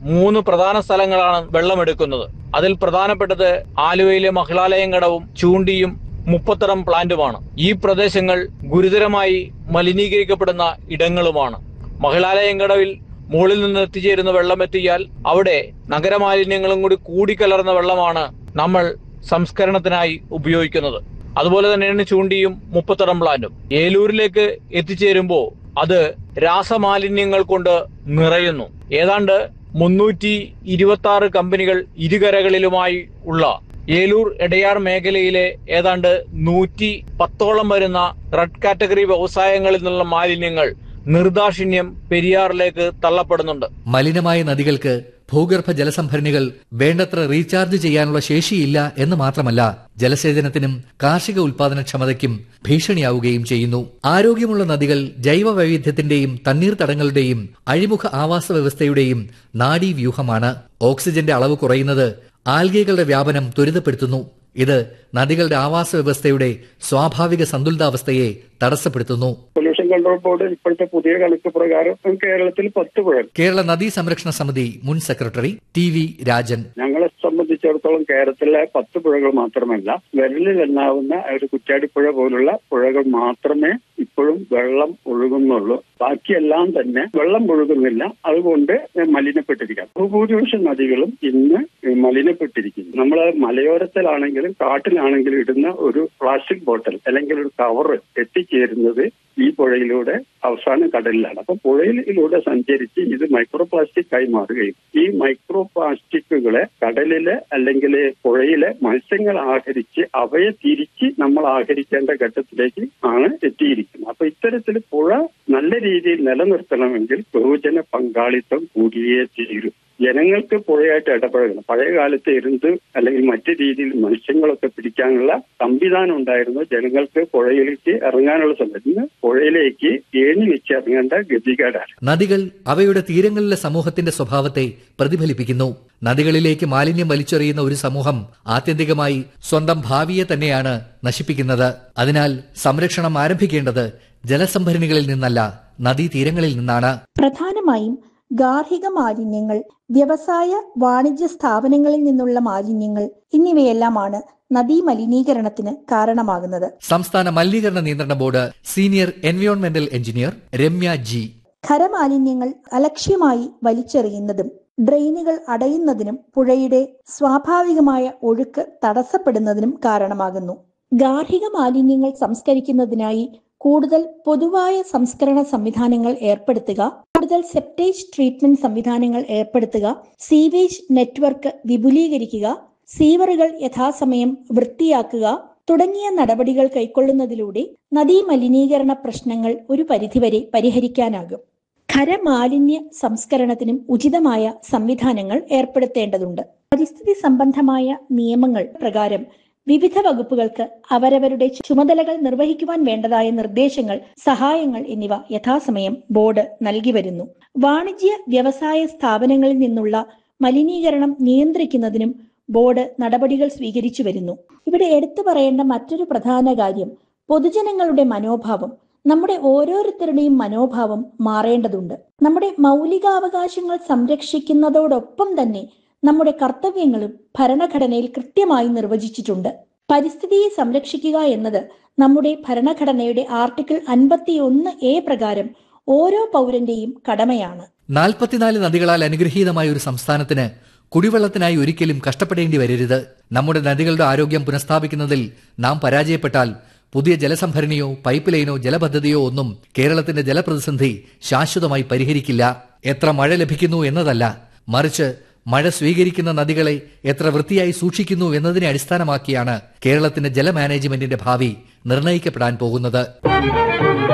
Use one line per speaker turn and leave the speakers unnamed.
മൂന്ന് പ്രധാന സ്ഥലങ്ങളാണ് വെള്ളമെടുക്കുന്നത് അതിൽ പ്രധാനപ്പെട്ടത് ആലുവയിലെ മഹിളാലയം കടവും ചൂണ്ടിയും മുപ്പത്തറം പ്ലാന്റുമാണ് ഈ പ്രദേശങ്ങൾ ഗുരുതരമായി മലിനീകരിക്കപ്പെടുന്ന ഇടങ്ങളുമാണ് മഹിളാലയം കടവിൽ മുകളിൽ നിന്ന് എത്തിച്ചേരുന്ന വെള്ളം എത്തിയാൽ അവിടെ നഗരമാലിന്യങ്ങളും കൂടി കൂടിക്കലർന്ന വെള്ളമാണ് നമ്മൾ സംസ്കരണത്തിനായി ഉപയോഗിക്കുന്നത് അതുപോലെ തന്നെയാണ് ചൂണ്ടിയും മുപ്പത്തറം പ്ലാന്റും ഏലൂരിലേക്ക് എത്തിച്ചേരുമ്പോൾ അത് രാസമാലിന്യങ്ങൾ കൊണ്ട് നിറയുന്നു ഏതാണ്ട് മുന്നൂറ്റി ഇരുപത്തി ആറ് കമ്പനികൾ ഇരുകരകളിലുമായി ഉള്ള ഏലൂർ എടയാർ മേഖലയിലെ ഏതാണ്ട് നൂറ്റി പത്തോളം വരുന്ന റെഡ് കാറ്റഗറി വ്യവസായങ്ങളിൽ നിന്നുള്ള മാലിന്യങ്ങൾ നിർദാക്ഷിണ്യം പെരിയാറിലേക്ക് തള്ളപ്പെടുന്നുണ്ട്
മലിനമായ നദികൾക്ക് ഭൂഗർഭ ജലസംഭരണികൾ വേണ്ടത്ര റീചാർജ് ചെയ്യാനുള്ള ശേഷിയില്ല എന്ന് മാത്രമല്ല ജലസേചനത്തിനും കാർഷിക ഉൽപാദനക്ഷമതയ്ക്കും ഭീഷണിയാവുകയും ചെയ്യുന്നു ആരോഗ്യമുള്ള നദികൾ ജൈവ വൈവിധ്യത്തിന്റെയും തണ്ണീർത്തടങ്ങളുടെയും അഴിമുഖ ആവാസ വ്യവസ്ഥയുടെയും നാഡീവ്യൂഹമാണ് ഓക്സിജന്റെ അളവ് കുറയുന്നത് ആൽഗകളുടെ വ്യാപനം ത്വരിതപ്പെടുത്തുന്നു ഇത് നദികളുടെ ആവാസ വ്യവസ്ഥയുടെ സ്വാഭാവിക സന്തുലിതാവസ്ഥയെ തടസ്സപ്പെടുത്തുന്നു
പൊല്യൂഷൻ കൺട്രോൾ ബോർഡ് ഇപ്പോഴത്തെ പുതിയ കണക്ക് പ്രകാരം കേരളത്തിൽ പത്ത് പുഴ
കേരള നദീ സംരക്ഷണ സമിതി മുൻ സെക്രട്ടറി ടി വി രാജൻ
ഞങ്ങളെ സംബന്ധിച്ചിടത്തോളം കേരളത്തിലെ പത്ത് പുഴകൾ മാത്രമല്ല വിരലിൽ എണ്ണാവുന്ന ഒരു കുറ്റാടിപ്പുഴ പോലുള്ള പുഴകൾ മാത്രമേ ഇപ്പോഴും വെള്ളം ഒഴുകുന്നുള്ളൂ ബാക്കിയെല്ലാം തന്നെ വെള്ളം ഒഴുകുന്നില്ല അതുകൊണ്ട് മലിനപ്പെട്ടിരിക്കാം ഭൂഭൂരിപക്ഷ നദികളും ഇന്ന് മലിനപ്പെട്ടിരിക്കുന്നു നമ്മൾ മലയോരത്തിലാണെങ്കിലും കാട്ടിലാണെങ്കിലും ഇടുന്ന ഒരു പ്ലാസ്റ്റിക് ബോട്ടിൽ അല്ലെങ്കിൽ ഒരു കവർ എത്തിച്ചേരുന്നത് ഈ പുഴയിലൂടെ അവസാനം കടലിലാണ് അപ്പൊ പുഴയിലൂടെ സഞ്ചരിച്ച് ഇത് മൈക്രോ പ്ലാസ്റ്റിക് ആയി മാറുകയും ഈ മൈക്രോ പ്ലാസ്റ്റിക്കുകളെ കടലിലെ അല്ലെങ്കിൽ പുഴയിലെ മത്സ്യങ്ങൾ ആഹരിച്ച് അവയെ തിരിച്ച് നമ്മൾ ആഹരിക്കേണ്ട ഘട്ടത്തിലേക്ക് ആണ് എത്തിയിരിക്കുന്നത് അപ്പൊ ഇത്തരത്തിൽ പുഴ നല്ല രീതിയിൽ നിലനിർത്തണമെങ്കിൽ ബഹുജന പങ്കാളിത്തം കൂടിയേ തീരും ജനങ്ങൾക്ക് പുഴയായിട്ട് ഇടപഴകണം പഴയ കാലത്ത് എരുന്ത് അല്ലെങ്കിൽ മറ്റു രീതിയിൽ മത്സ്യങ്ങളൊക്കെ പിടിക്കാനുള്ള സംവിധാനം ഉണ്ടായിരുന്നു ജനങ്ങൾക്ക് പുഴയിലേക്ക് ഇറങ്ങാനുള്ള സമയത്ത് ഇന്ന് പുഴയിലേക്ക് ഏണി വെച്ച് ഇറങ്ങേണ്ട ഗതികേടാണ്
നദികൾ അവയുടെ തീരങ്ങളിലെ സമൂഹത്തിന്റെ സ്വഭാവത്തെ പ്രതിഫലിപ്പിക്കുന്നു നദികളിലേക്ക് മാലിന്യം വലിച്ചെറിയുന്ന ഒരു സമൂഹം ആത്യന്തികമായി സ്വന്തം ഭാവിയെ തന്നെയാണ് നശിപ്പിക്കുന്നത് അതിനാൽ സംരക്ഷണം ആരംഭിക്കേണ്ടത് ജലസംഭരണികളിൽ നിന്നല്ല നദീതീരങ്ങളിൽ നിന്നാണ്
പ്രധാനമായും ഗാർഹിക മാലിന്യങ്ങൾ വ്യവസായ വാണിജ്യ സ്ഥാപനങ്ങളിൽ നിന്നുള്ള മാലിന്യങ്ങൾ എന്നിവയെല്ലാമാണ് നദീ മലിനീകരണത്തിന് കാരണമാകുന്നത്
സംസ്ഥാന മലിനീകരണ നിയന്ത്രണ ബോർഡ് സീനിയർ എൻവയോൺമെന്റൽ എഞ്ചിനീയർ രമ്യ ജി
ഖരമാലിന്യങ്ങൾ അലക്ഷ്യമായി വലിച്ചെറിയുന്നതും ഡ്രെയിനുകൾ അടയുന്നതിനും പുഴയുടെ സ്വാഭാവികമായ ഒഴുക്ക് തടസ്സപ്പെടുന്നതിനും കാരണമാകുന്നു ഗാർഹിക മാലിന്യങ്ങൾ സംസ്കരിക്കുന്നതിനായി കൂടുതൽ പൊതുവായ സംസ്കരണ സംവിധാനങ്ങൾ ഏർപ്പെടുത്തുക കൂടുതൽ സെപ്റ്റേജ് ട്രീറ്റ്മെന്റ് സംവിധാനങ്ങൾ ഏർപ്പെടുത്തുക സീവേജ് നെറ്റ്വർക്ക് വിപുലീകരിക്കുക സീവറുകൾ യഥാസമയം വൃത്തിയാക്കുക തുടങ്ങിയ നടപടികൾ കൈക്കൊള്ളുന്നതിലൂടെ നദീ മലിനീകരണ പ്രശ്നങ്ങൾ ഒരു പരിധിവരെ പരിഹരിക്കാനാകും ഖരമാലിന്യ സംസ്കരണത്തിനും ഉചിതമായ സംവിധാനങ്ങൾ ഏർപ്പെടുത്തേണ്ടതുണ്ട് പരിസ്ഥിതി സംബന്ധമായ നിയമങ്ങൾ പ്രകാരം വിവിധ വകുപ്പുകൾക്ക് അവരവരുടെ ചുമതലകൾ നിർവഹിക്കുവാൻ വേണ്ടതായ നിർദ്ദേശങ്ങൾ സഹായങ്ങൾ എന്നിവ യഥാസമയം ബോർഡ് നൽകി വരുന്നു വാണിജ്യ വ്യവസായ സ്ഥാപനങ്ങളിൽ നിന്നുള്ള മലിനീകരണം നിയന്ത്രിക്കുന്നതിനും ബോർഡ് നടപടികൾ സ്വീകരിച്ചു വരുന്നു ഇവിടെ എടുത്തു പറയേണ്ട മറ്റൊരു പ്രധാന കാര്യം പൊതുജനങ്ങളുടെ മനോഭാവം നമ്മുടെ ഓരോരുത്തരുടെയും മനോഭാവം മാറേണ്ടതുണ്ട് നമ്മുടെ മൗലികാവകാശങ്ങൾ സംരക്ഷിക്കുന്നതോടൊപ്പം തന്നെ നമ്മുടെ കർത്തവ്യങ്ങളും ഭരണഘടനയിൽ കൃത്യമായി നിർവചിച്ചിട്ടുണ്ട് പരിസ്ഥിതിയെ സംരക്ഷിക്കുക എന്നത് നമ്മുടെ ഭരണഘടനയുടെ ആർട്ടിക്കിൾ അൻപത്തിയൊന്ന് എ പ്രകാരം ഓരോ പൗരന്റെയും കടമയാണ്
നാൽപ്പത്തിനാല് നദികളാൽ അനുഗ്രഹീതമായ ഒരു സംസ്ഥാനത്തിന് കുടിവെള്ളത്തിനായി ഒരിക്കലും കഷ്ടപ്പെടേണ്ടി വരരുത് നമ്മുടെ നദികളുടെ ആരോഗ്യം പുനഃസ്ഥാപിക്കുന്നതിൽ നാം പരാജയപ്പെട്ടാൽ പുതിയ ജലസംഭരണിയോ പൈപ്പ് ലൈനോ ജലപദ്ധതിയോ ഒന്നും കേരളത്തിന്റെ ജലപ്രതിസന്ധി ശാശ്വതമായി പരിഹരിക്കില്ല എത്ര മഴ ലഭിക്കുന്നു എന്നതല്ല മറിച്ച് മഴ സ്വീകരിക്കുന്ന നദികളെ എത്ര വൃത്തിയായി സൂക്ഷിക്കുന്നു എന്നതിനെ അടിസ്ഥാനമാക്കിയാണ് കേരളത്തിന്റെ ജല മാനേജ്മെന്റിന്റെ ഭാവി നിർണ്ണയിക്കപ്പെടാൻ പോകുന്നത്